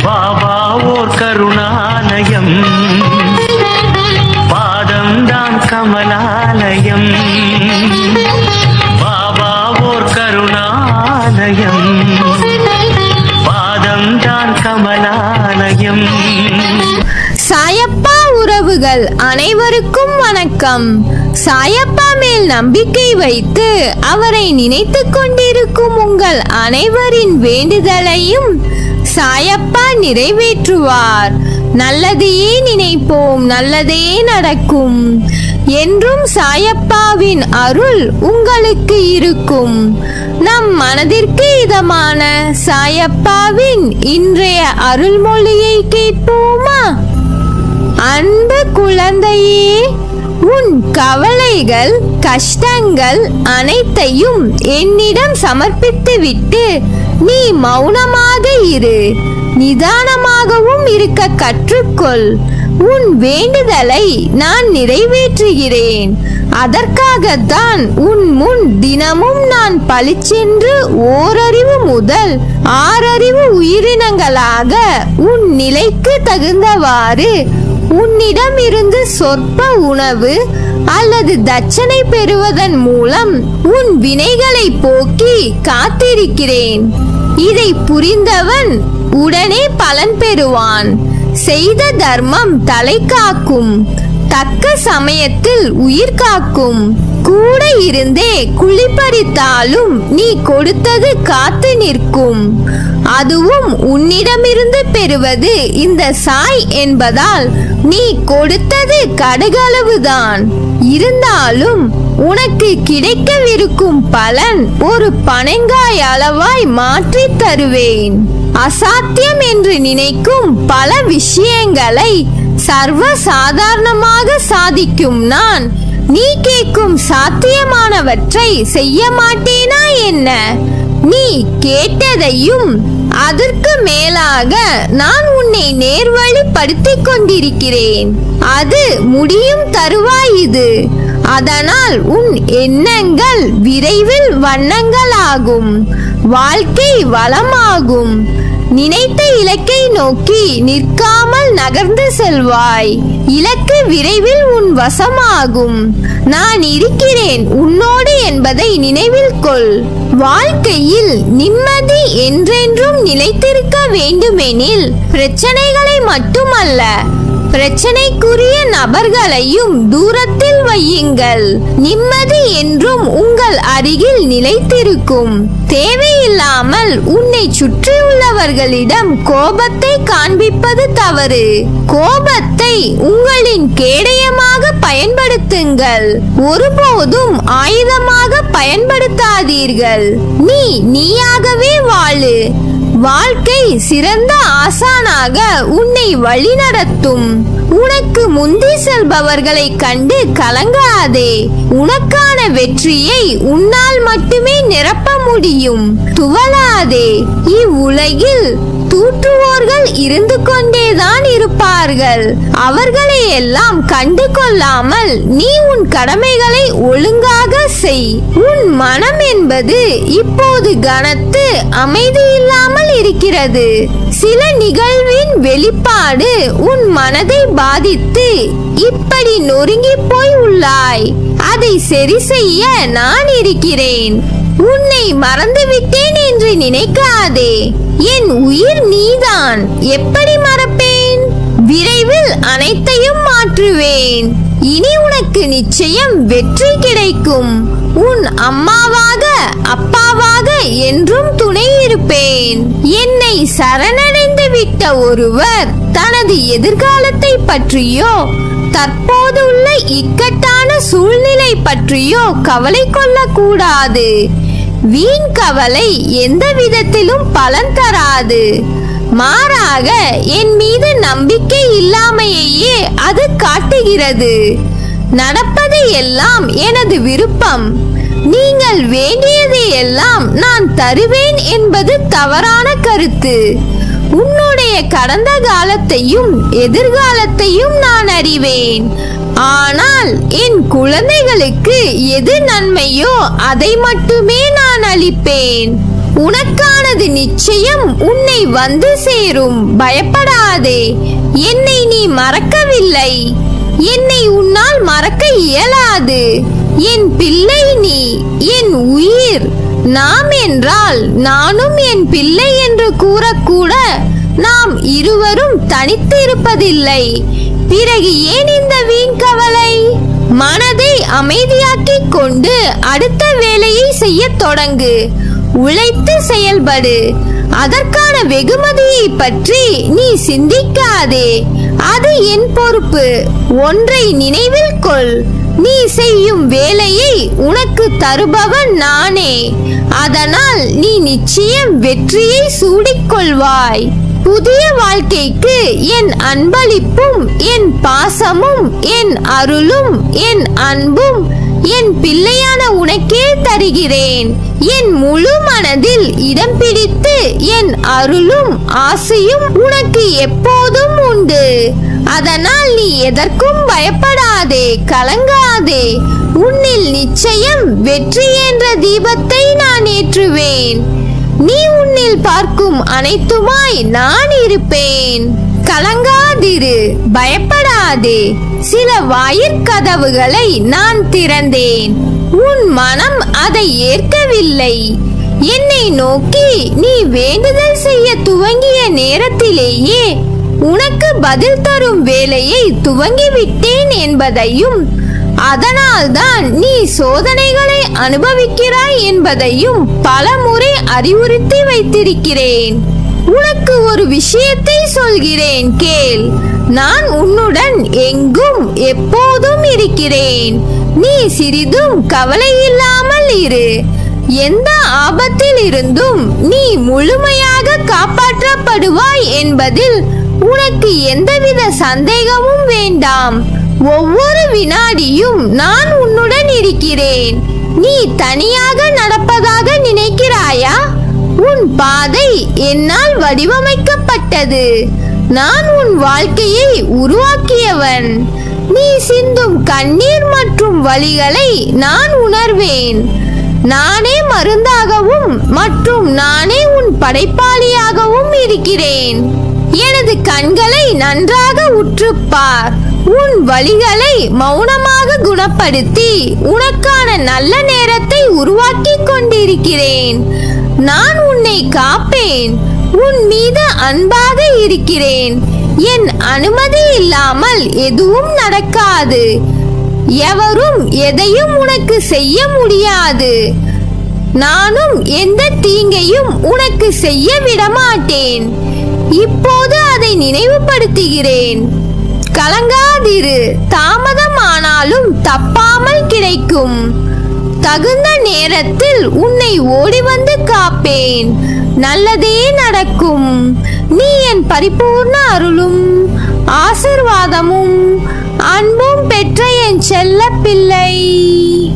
பாபா ஓர் கருணாலயம் பாதம்தான் கமலாலயம் பாபா ஓர் கருணாலயம் பாதம்தான் கமலாலயம் சாயப்பா உறவுகள் அனைவருக்கும் வணக்கம் சாயப்பா மேல் நம்பிக்கை வைத்து அவரை நினைத்துக் கொண்டிருக்கும் உங்கள் அனைவரின் வேண்டுதலையும் சாயப்பா நிறைவேற்றுவார் நல்லதையே நினைப்போம் நல்லதே நடக்கும் என்றும் சாயப்பாவின் அருள் உங்களுக்கு இருக்கும் நம் மனதிற்கு இதமான சாயப்பாவின் இன்றைய அருள்மொழியை கேட்போமா அன்பு குழந்தையே உன் கவலைகள் கஷ்டங்கள் அனைத்தையும் என்னிடம் சமர்ப்பித்துவிட்டு நீ மௌனமாக இரு நிதானமாகவும் இருக்க கற்றுக்கொள் உன் வேண்டுதலை நான் நிறைவேற்றுகிறேன் அதற்காகத்தான் உன் முன் தினமும் நான் பளிச்சென்று ஓரறிவு முதல் ஆறறிவு உயிரினங்களாக உன் நிலைக்கு தகுந்தவாறு உன்னிடம் இருந்து சொற்ப உணவு அல்லது தட்சணை பெறுவதன் மூலம் உன் வினைகளை போக்கி காத்திருக்கிறேன் இதை புரிந்தவன் உடனே பலன் பெறுவான் செய்த தர்மம் தலை காக்கும் தக்க சமயத்தில் உயிர் காக்கும் கூட இருந்தே குளிப்பறித்தாலும் நீ கொடுத்தது காத்து நிற்கும் அதுவும் உன்னிடமிருந்து பெறுவது இந்த சாய் என்பதால் நீ கொடுத்தது கடுகளவுதான் இருந்தாலும் உனக்கு கிடைக்கவிருக்கும் பலன் ஒரு பனங்காய் அளவாய் மாற்றித் தருவேன் அசாத்தியம் என்று நினைக்கும் பல விஷயங்களை சர்வ சாதாரணமாக சாதிக்கும் நான் நீ கேட்கும் சாத்தியமானவற்றை செய்ய மாட்டேனா என்ன நீ கேட்டதையும் அதற்கு மேலாக நான் உன்னை நேர்வழிப்படுத்திக் கொண்டிருக்கிறேன் அது முடியும் தருவாய் இது அதனால் உன் எண்ணங்கள் விரைவில் வண்ணங்களாகும் வாழ்க்கை வளமாகும் நினைத்த இலக்கை நோக்கி நிற்காமல் நகர்ந்து செல்வாய் இலக்கு விரைவில் உன் வசமாகும் நான் இருக்கிறேன் உன்னோடு என்பதை நினைவில் கொள் வாழ்க்கையில் நிம்மதி என்றென்றும் நிலைத்திருக்க வேண்டுமெனில் பிரச்சனைகளை மட்டுமல்ல பிரச்சனைக்குரிய நபர்களையும் தூரத்தில் வையுங்கள் நிம்மதி என்றும் உங்கள் அருகில் நிலைத்திருக்கும் தேவையில்லாமல் உன்னை சுற்றியுள்ளவர்களிடம் கோபத்தை காண்பிப்பது தவறு கோபத்தை உங்களின் கேடயமாக பயன்படுத்துங்கள் ஒருபோதும் ஆயுதமாக பயன்படுத்தாதீர்கள் நீ நீயாகவே வாழு வாழ்க்கை சிறந்த ஆசானாக உன்னை வழிநடத்தும் உனக்கு முந்தி செல்பவர்களை கண்டு கலங்காதே உனக்கான வெற்றியை உன்னால் மட்டுமே நிரப்ப முடியும் துவளாதே இவ்வுலகில் தூற்றுவோர்கள் இருந்து கொண்டேதான் இருப்பார்கள் அவர்களை எல்லாம் கண்டு கொள்ளாமல் நீ உன் கடமைகளை ஒழுங்காக செய் உன் மனம் என்பது இப்போது கனத்து அமைதி இல்லாமல் இருக்கிறது சில நிகழ்வின் வெளிப்பாடு உன் மனதை பாதித்து இப்படி நொறுங்கி போய் உள்ளாய் அதை சரி செய்ய நான் இருக்கிறேன் உன்னை மறந்துவிட்டேன் என்று நினைக்காதே என் உயிர் நீதான் எப்படி மறப்பேன் விரைவில் அனைத்தையும் மாற்றுவேன் இனி உனக்கு நிச்சயம் வெற்றி கிடைக்கும் உன் அம்மாவாக அப்பாவாக என்றும் துணை இருப்பேன் என்னை சரணடைந்து விட்ட ஒருவர் தனது எதிர்காலத்தை பற்றியோ தற்போதுள்ள இக்கட்டான சூழ்நிலை பற்றியோ கவலை கொள்ளக்கூடாது வீண் கவலை எந்த விதத்திலும் பலன் தராது மாறாக என் மீது நம்பிக்கை இல்லாமையே அது காட்டுகிறது நடப்பது எல்லாம் எனது விருப்பம் நீங்கள் வேண்டியதை எல்லாம் நான் தருவேன் என்பது தவறான கருத்து உன்னுடைய கடந்த காலத்தையும் எதிர்காலத்தையும் நான் அறிவேன் ஆனால் என் குழந்தைகளுக்கு எது நன்மையோ அதை மட்டுமே நான் அளிப்பேன் உனக்கானது நிச்சயம் உன்னை வந்து சேரும் பயப்படாதே என்னை நீ மறக்கவில்லை என்னை உன்னால் மறக்க இயலாது என் பிள்ளை நீ என் உயிர் நாம் என்றால் நானும் என் பிள்ளை என்று கூறக்கூட நாம் இருவரும் தனித்து இருப்பதில்லை பிறகு ஏன் இந்த வீண் கவலை மனதை அமைதியாக்கிக் கொண்டு அடுத்த வேலையை செய்யத் தொடங்கு உழைத்து செயல்படு அதற்கான வெகுமதியை பற்றி நீ சிந்திக்காதே அது என் பொறுப்பு ஒன்றை நினைவில் கொள் நீ செய்யும் வேலையை உனக்கு தருபவன் நானே அதனால் நீ நிச்சயம் வெற்றியை சூடிக்கொள்வாய் புதிய வாழ்க்கைக்கு என் அன்பளிப்பும் என் பாசமும் என் அருளும் என் அன்பும் என் பிள்ளையான உனக்கே தருகிறேன் என் முழு மனதில் இடம் பிடித்து என் அருளும் ஆசையும் உனக்கு எப்போதும் உண்டு அதனால் நீ எதற்கும் பயப்படாதே கலங்காதே உன்னில் நிச்சயம் வெற்றி என்ற தீபத்தை நான் ஏற்றுவேன் நீ உன்னில் பார்க்கும் அனைத்துமாய் நான் இருப்பேன் கலங்காதிரு பயப்படாதே சில வாயிற்கதவுகளை நான் திறந்தேன் உன் மனம் அதை ஏற்கவில்லை என்னை நோக்கி நீ வேண்டுதல் செய்ய துவங்கிய நேரத்திலேயே உனக்கு பதில் தரும் வேலையை துவங்கிவிட்டேன் என்பதையும் அதனால்தான் நீ சோதனைகளை அனுபவிக்கிறாய் என்பதையும் பலமுறை அறிவுறுத்தி வைத்திருக்கிறேன் உனக்கு ஒரு விஷயத்தை சொல்கிறேன் கேள் நான் உன்னுடன் எங்கும் எப்போதும் இருக்கிறேன் நீ சிறிதும் கவலை இல்லாமல் இரு எந்த ஆபத்தில் இருந்தும் நீ முழுமையாக காப்பாற்றப்படுவாய் என்பதில் உனக்கு எந்தவித சந்தேகமும் வேண்டாம் ஒவ்வொரு வினாடியும் நான் உன்னுடன் இருக்கிறேன் நீ தனியாக நடப்பதாக நினைக்கிறாயா உன் பாதை என்னால் வடிவமைக்கப்பட்டது நான் உன் வாழ்க்கையை உருவாக்கியவன் நீ சிந்தும் கண்ணீர் மற்றும் வலிகளை நான் உணர்வேன் நானே மருந்தாகவும் மற்றும் நானே உன் படைப்பாளியாகவும் இருக்கிறேன் எனது கண்களை நன்றாக உற்றுப்பார் உன் வழிகளை மௌனமாக குணப்படுத்தி உனக்கான நல்ல நேரத்தை உருவாக்கிக் கொண்டிருக்கிறேன் நான் உன்னை காப்பேன் உன் மீது அன்பாக இருக்கிறேன் என் அனுமதி இல்லாமல் எதுவும் நடக்காது எவரும் எதையும் உனக்கு செய்ய முடியாது நானும் எந்த தீங்கையும் உனக்கு செய்ய விடமாட்டேன் இப்போது அதை நினைவுபடுத்துகிறேன் கலங்காதிரு தாமதமானாலும் தப்பாமல் கிடைக்கும் தகுந்த நேரத்தில் உன்னை ஓடி வந்து காப்பேன் நல்லதே நடக்கும் நீ என் பரிபூர்ண அருளும் ஆசிர்வாதமும் அன்பும் பெற்ற என் செல்ல பிள்ளை